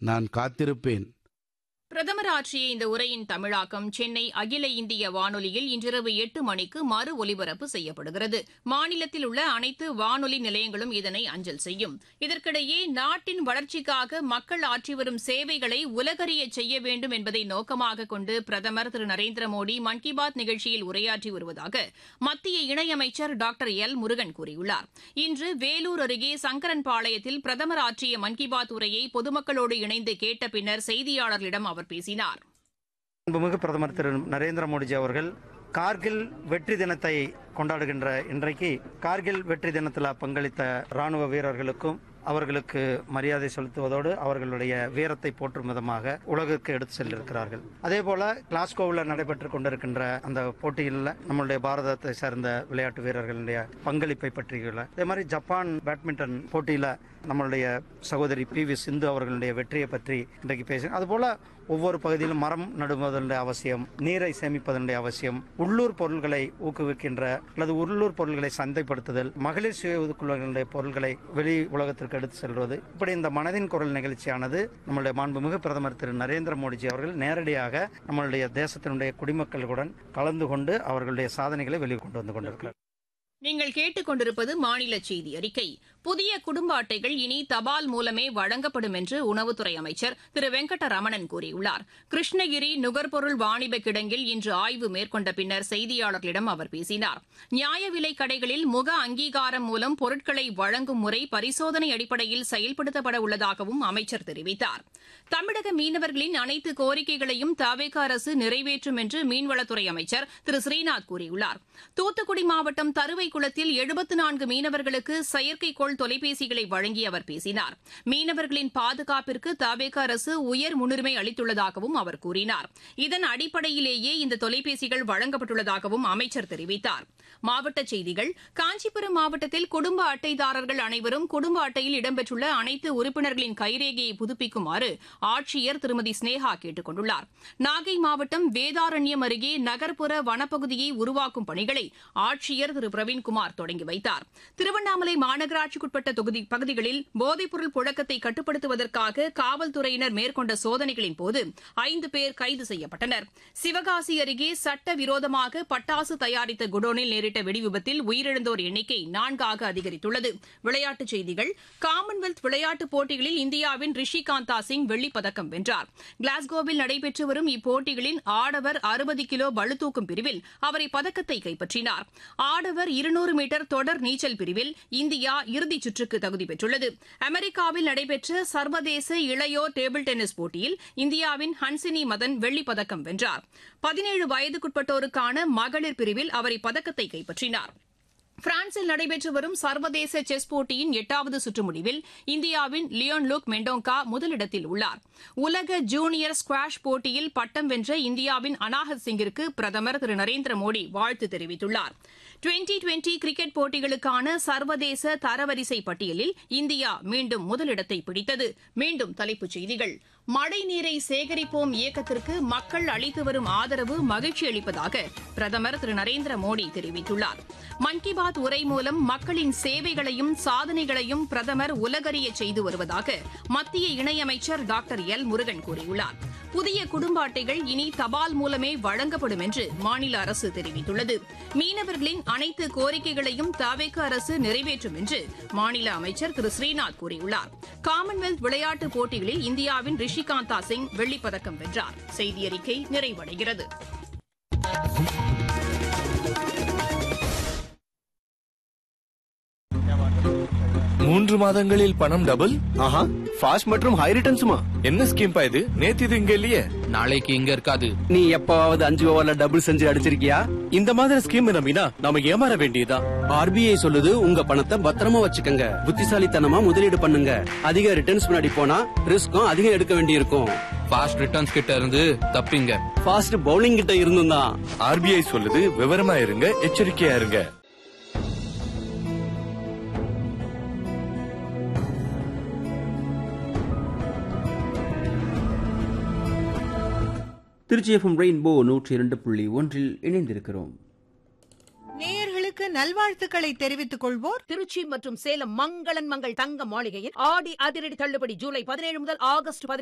நான் காத்திருப்பேன் பிரதமர் ஆற்றிய இந்த உரையின் தமிழாக்கம் சென்னை அகில இந்திய வானொலியில் இன்றிரவு எட்டு மணிக்கு மறு ஒலிபரப்பு செய்யப்படுகிறது மாநிலத்தில் உள்ள அனைத்து வானொலி நிலையங்களும் இதனை அஞ்சல் செய்யும் இதற்கிடையே நாட்டின் வளர்ச்சிக்காக மக்கள் ஆற்றி வரும் சேவைகளை உலகறிய செய்ய வேண்டும் என்பதை நோக்கமாக கொண்டு பிரதமர் திரு நரேந்திர மோடி மன் கி பாத் நிகழ்ச்சியில் உரையாற்றி வருவதாக மத்திய இணையமைச்சர் டாக்டர் எல் முருகன் கூறியுள்ளார் இன்று வேலூர் அருகே சங்கரன்பாளையத்தில் பிரதமர் ஆற்றிய மன் கி பாத் உரையை பொதுமக்களோடு இணைந்து கேட்ட பின்னர் செய்தியாளர்களிடம் அவர் பேசினார் அன்புமிகு பிரதமர் திரு நரேந்திர மோடிஜி அவர்கள் கார்கில் வெற்றி தினத்தை கொண்டாடுகின்ற இன்றைக்கு கார்கில் வெற்றி தினத்தில் பங்களித்த ராணுவ வீரர்களுக்கும் அவர்களுக்கு மரியாதை செலுத்துவதோடு அவர்களுடைய வீரத்தை போற்றும் விதமாக உலகிற்கு எடுத்து சென்றிருக்கிறார்கள் அதே போல கிளாஸ்கோவில் நடைபெற்று கொண்டிருக்கின்ற அந்த போட்டியில் நம்மளுடைய பாரதத்தை சேர்ந்த விளையாட்டு வீரர்களுடைய பங்களிப்பை பற்றியுள்ள அதே மாதிரி ஜப்பான் பேட்மிண்டன் போட்டியில் நம்மளுடைய சகோதரி பி வி சிந்து அவர்களுடைய வெற்றியை பற்றி இன்றைக்கு பேசினோம் அதுபோல ஒவ்வொரு பகுதியிலும் மரம் நடுவதனுடைய அவசியம் நீரை சேமிப்பதனுடைய அவசியம் உள்ளூர் பொருள்களை ஊக்குவிக்கின்ற அல்லது உள்ளூர் பொருள்களை சந்தைப்படுத்துதல் மகளிர் சுய ஒதுக்குழுக்களுடைய பொருள்களை வெளி உலகத்திற்கு எடுத்து செல்வது இப்படி இந்த மனதின் குரல் நிகழ்ச்சியானது நம்மளுடைய மாண்புமிகு பிரதமர் திரு நரேந்திர மோடிஜி அவர்கள் நேரடியாக நம்மளுடைய தேசத்தினுடைய குடிமக்களுடன் கலந்து கொண்டு அவர்களுடைய சாதனைகளை வெளியே கொண்டு வந்து கொண்டிருக்கிறார் நீங்கள் கேட்டுக்கொண்டிருப்பது மாநில செய்தி அறிக்கை புதிய குடும்ப அட்டைகள் இனி தபால் மூலமே வழங்கப்படும் என்று உணவுத்துறை அமைச்சர் திரு வெங்கடரமணன் கூறியுள்ளார் கிருஷ்ணகிரி நுகர்பொருள் வாணிப கிடங்கில் இன்று ஆய்வு மேற்கொண்ட பின்னர் செய்தியாளர்களிடம் அவர் பேசினார் நியாய விலைக் கடைகளில் முக அங்கீகாரம் மூலம் பொருட்களை வழங்கும் முறை பரிசோதனை அடிப்படையில் செயல்படுத்தப்பட உள்ளதாகவும் அமைச்சர் தெரிவித்தார் தமிழக மீனவர்களின் அனைத்து கோரிக்கைகளையும் தவேக அரசு நிறைவேற்றும் என்று மீன்வளத்துறை அமைச்சர் திரு ஸ்ரீநாத் கூறியுள்ளார் தூத்துக்குடி மாவட்டம் தருவைக்குளத்தில் எழுபத்து நான்கு மீனவர்களுக்கு செயற்கைக்கோள் தொலைபேசிகளை வழங்கி அவர் பேசினார் மீனவர்களின் பாதுகாப்பிற்கு தவேக அரசு உயர் முன்னுரிமை அளித்துள்ளதாகவும் அவர் கூறினார் இதன் அடிப்படையிலேயே இந்த தொலைபேசிகள் வழங்கப்பட்டுள்ளதாகவும் அமைச்சர் தெரிவித்தார் மாவட்டச் செய்திகள் காஞ்சிபுரம் மாவட்டத்தில் குடும்ப அட்டைதாரர்கள் அனைவரும் குடும்ப அட்டையில் இடம்பெற்றுள்ள அனைத்து உறுப்பினர்களின் கைரேகையை புதுப்பிக்குமாறு ஆட்சியர் திருமதி ஸ்னேகா கேட்டுக் கொண்டுள்ளார் நாகை மாவட்டம் வேதாரண்யம் அருகே நகர்ப்புற வனப்பகுதியை உருவாக்கும் பணிகளை ஆட்சியர் திரு பிரவீன்குமார் தொடங்கி வைத்தார் திருவண்ணாமலை மாநகராட்சிக்குட்பட்ட தொகுதி பகுதிகளில் போதைப்பொருள் புழக்கத்தை கட்டுப்படுத்துவதற்காக காவல்துறையினர் மேற்கொண்ட சோதனைகளின் போது ஐந்து பேர் கைது செய்யப்பட்டனர் சிவகாசி அருகே சட்டவிரோதமாக பட்டாசு தயாரித்த குடோனில் நேரிட்ட வெடிவிபத்தில் உயிரிழந்தோர் எண்ணிக்கை நான்காக அதிகரித்துள்ளது விளையாட்டுச் செய்திகள் காமன்வெல்த் விளையாட்டுப் போட்டிகளில் இந்தியாவின் ரிஷிகாந்தா சிங் வெள்ளிப் பதக்கம் வென்றார் கிளாஸ்கோவில் நடைபெற்று வரும் இப்போட்டிகளின் ஆடவர் அறுபது கிலோ பளுதூக்கும் பிரிவில் அவர் இப்பதக்கத்தை கைப்பற்றினார் ஆடவர் இருநூறு மீட்டர் தொடர் நீச்சல் பிரிவில் இந்தியா இறுதிச் சுற்றுக்கு தகுதி பெற்றுள்ளது அமெரிக்காவில் நடைபெற்ற சர்வதேச இளையோர் டேபிள் டென்னிஸ் போட்டியில் இந்தியாவின் ஹன்சினி மதன் வெள்ளிப் பதக்கம் வென்றார் பதினேழு வயதுக்குட்பட்டோருக்கான மகளிர் பிரிவில் அவர் இப்பதக்கத்தை கைப்பற்றினார் பிரான்சில் நடைபெற்று வரும் சர்வதேச செஸ் போட்டியின் எட்டாவது சுற்று முடிவில் இந்தியாவின் லியோன் லுக் மெண்டோங்கா முதலிடத்தில் உள்ளார் உலக ஜூனியர் ஸ்குவாஷ் போட்டியில் பட்டம் வென்ற இந்தியாவின் அனாஹத் சிங்கிற்கு பிரதமர் திரு நரேந்திர மோடி வாழ்த்து தெரிவித்துள்ளார் டுவெண்டி டுவெண்டி கிரிக்கெட் போட்டிகளுக்கான சர்வதேச தரவரிசை பட்டியலில் இந்தியா மீண்டும் முதலிடத்தை பிடித்தது மீண்டும் தலைப்புச் செய்திகள் மழை நீரை சேகரிப்போம் இயக்கத்திற்கு மக்கள் அளித்து வரும் ஆதரவு மகிழ்ச்சி அளிப்பதாக பிரதமர் திரு நரேந்திர மோடி தெரிவித்துள்ளார் மன் கி பாத் உரை மூலம் மக்களின் சேவைகளையும் சாதனைகளையும் பிரதமர் உலகறிய செய்து வருவதாக மத்திய இணையமைச்சர் டாக்டர் எல் முருகன் கூறியுள்ளார் புதிய குடும்ப அட்டைகள் இனி தபால் மூலமே வழங்கப்படும் என்று மாநில அரசு தெரிவித்துள்ளது மீனவர்களின் அனைத்து கோரிக்கைகளையும் தவேக அரசு நிறைவேற்றும் என்று மாநில அமைச்சர் திரு ஸ்ரீநாத் கூறியுள்ளார் காமன்வெல்த் விளையாட்டுப் போட்டிகளில் இந்தியாவின் ரிஷிகாந்தா சிங் வெள்ளிப்பதக்கம் வென்றார் செய்தியறிக்கை நிறைவடைகிறது மூன்று மாதங்களில் பணம் டபுள் ஆஹா ஃபாஸ்ட் மற்றும் ஹை ரிட்டர்ன்ஸுமா என்ன ஸ்கீம் பா இது நேத்து இது இங்க இல்லையே நாளைக்கு இங்க இருக்காது நீ எப்பவாவது அஞ்சு ஓவர்ல டபுள் செஞ்சு அடிச்சிருக்கியா இந்த மாதிரி ஸ்கீம் நம்பினா நாம ஏமாற வேண்டியதா ஆர்பிஐ சொல்லுது உங்க பணத்தை பத்திரமா வச்சுக்கங்க புத்திசாலித்தனமா முதலீடு பண்ணுங்க அதிக ரிட்டர்ன்ஸ் முன்னாடி போனா ரிஸ்க்கும் அதிகம் எடுக்க வேண்டியிருக்கும் ஃபாஸ்ட் ரிட்டர்ன்ஸ் கிட்ட இருந்து தப்பிங்க ஃபாஸ்ட் பவுலிங் கிட்ட இருந்தும் தான் ஆர்பிஐ சொல்லுது விவரமா இருங்க எச்சரிக்கையா இருங்க திருச்சி எஃப்எம் ரெயின்போ நூற்றி இரண்டு புள்ளி ஒன்றில் இணைந்திருக்கிறோம் நேயர்களுக்கு நல்வாழ்த்துக்களை தெரிவித்துக் கொள்வோர் திருச்சி மற்றும் சேலம் மங்களன் மங்கள் தங்க மாளிகையில் ஆடி அதிரடி தள்ளுபடி ஜூலை பதினேழு முதல் ஆகஸ்ட்